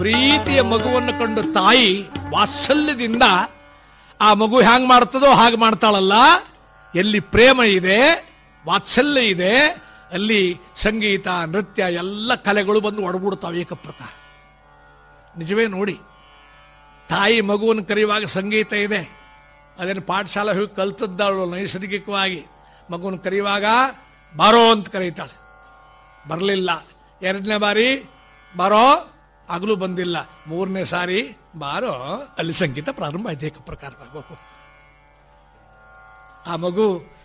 ಪ್ರೀತಿಯ ಮಗುವನ್ನು ಕಂಡು ತಾಯಿ ವಾತ್ಸಲ್ಯದಿಂದ ಆ ಮಗು ಹ್ಯಾಂಗ್ ಮಾಡ್ತದೋ ಹಾಗೆ ಮಾಡ್ತಾಳಲ್ಲ ಎಲ್ಲಿ ಪ್ರೇಮ ಇದೆ ವಾತ್ಸಲ್ಯ ಇದೆ ಅಲ್ಲಿ ಸಂಗೀತ ನೃತ್ಯ ಎಲ್ಲ ಕಲೆಗಳು ಬಂದು ಒಡಗೂಡ್ತಾವೆ ಏಕ ಪ್ರಕಾರ ನಿಜವೇ ನೋಡಿ ತಾಯಿ ಮಗುವನ್ನು ಕರೆಯುವಾಗ ಸಂಗೀತ ಇದೆ ಅದೇನು ಪಾಠಶಾಲೆ ಹೋಗಿ ಕಲ್ತದ್ದಾಳು ನೈಸರ್ಗಿಕವಾಗಿ ಮಗುವನ್ನು ಕರೆಯುವಾಗ ಬಾರೋ ಅಂತ ಕರೀತಾಳೆ ಬರಲಿಲ್ಲ ಎರಡನೇ ಬಾರಿ ಬಾರೋ ಆಗಲೂ ಬಂದಿಲ್ಲ ಮೂರನೇ ಸಾರಿ ಬಾರೋ ಅಲ್ಲಿ ಸಂಗೀತ ಪ್ರಾರಂಭ ಆಯ್ತು ಏಕ ಪ್ರಕಾರವಾಗಿ ಆ ಮಗು